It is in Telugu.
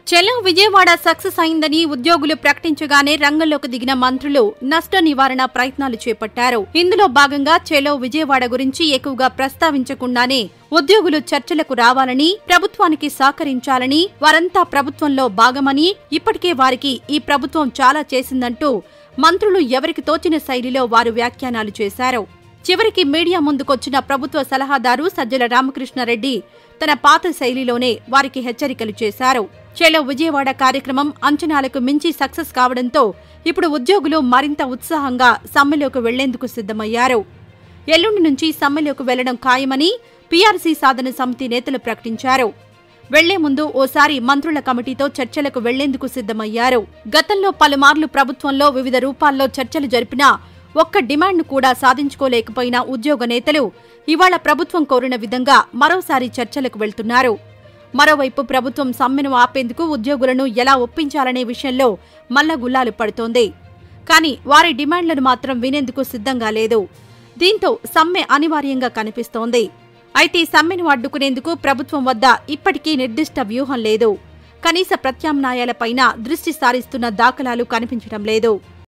చెలో విజయవాడ సక్సెస్ అయిందని ఉద్యోగులు ప్రకటించగానే రంగంలోకి దిగిన మంత్రులు నష్ట నివారణ ప్రయత్నాలు చేపట్టారు ఇందులో భాగంగా చెలో విజయవాడ గురించి ఎక్కువగా ప్రస్తావించకుండానే ఉద్యోగులు చర్చలకు రావాలని ప్రభుత్వానికి సహకరించాలని వారంతా ప్రభుత్వంలో భాగమని ఇప్పటికే వారికి ఈ ప్రభుత్వం చాలా చేసిందంటూ మంత్రులు ఎవరికి తోచిన శైలిలో వారు వ్యాఖ్యానాలు చేశారు చివరికి మీడియా ముందుకొచ్చిన ప్రభుత్వ సలహాదారు సజ్జల రామకృష్ణారెడ్డి తన పాత శైలిలోనే వారికి హెచ్చరికలు చేశారు చేలో విజయవాడ కార్యక్రమం అంచనాలకు మించి సక్సెస్ కావడంతో ఇప్పుడు ఉద్యోగులు మరింత ఉత్సాహంగా సమ్మెలోకి వెళ్లేందుకు సిద్ధమయ్యారు ఎల్లుండి నుంచి సమ్మెలోకి వెళ్లడం ఖాయమని పీఆర్సీ సాధన సమితి నేతలు ప్రకటించారు వెళ్లే ముందు ఓసారి మంత్రుల కమిటీతో చర్చలకు వెళ్లేందుకు సిద్ధమయ్యారు గతంలో పలుమార్లు ప్రభుత్వంలో వివిధ రూపాల్లో చర్చలు జరిపినా ఒక్క డిమాండ్ను కూడా సాధించుకోలేకపోయిన ఉద్యోగ నేతలు ఇవాళ ప్రభుత్వం కోరిన విధంగా మరోసారి చర్చలకు వెళ్తున్నారు మరోవైపు ప్రభుత్వం సమ్మెను ఆపేందుకు ఉద్యోగులను ఎలా ఒప్పించాలనే విషయంలో మల్లగుల్లాలు పడుతోంది కానీ వారి డిమాండ్లను మాత్రం వినేందుకు సిద్ధంగా లేదు దీంతో సమ్మె అనివార్యంగా కనిపిస్తోంది అయితే సమ్మెను అడ్డుకునేందుకు ప్రభుత్వం వద్ద ఇప్పటికీ నిర్దిష్ట వ్యూహం లేదు కనీస ప్రత్యామ్నాయాలపైన దృష్టి సారిస్తున్న దాఖలాలు కనిపించడం లేదు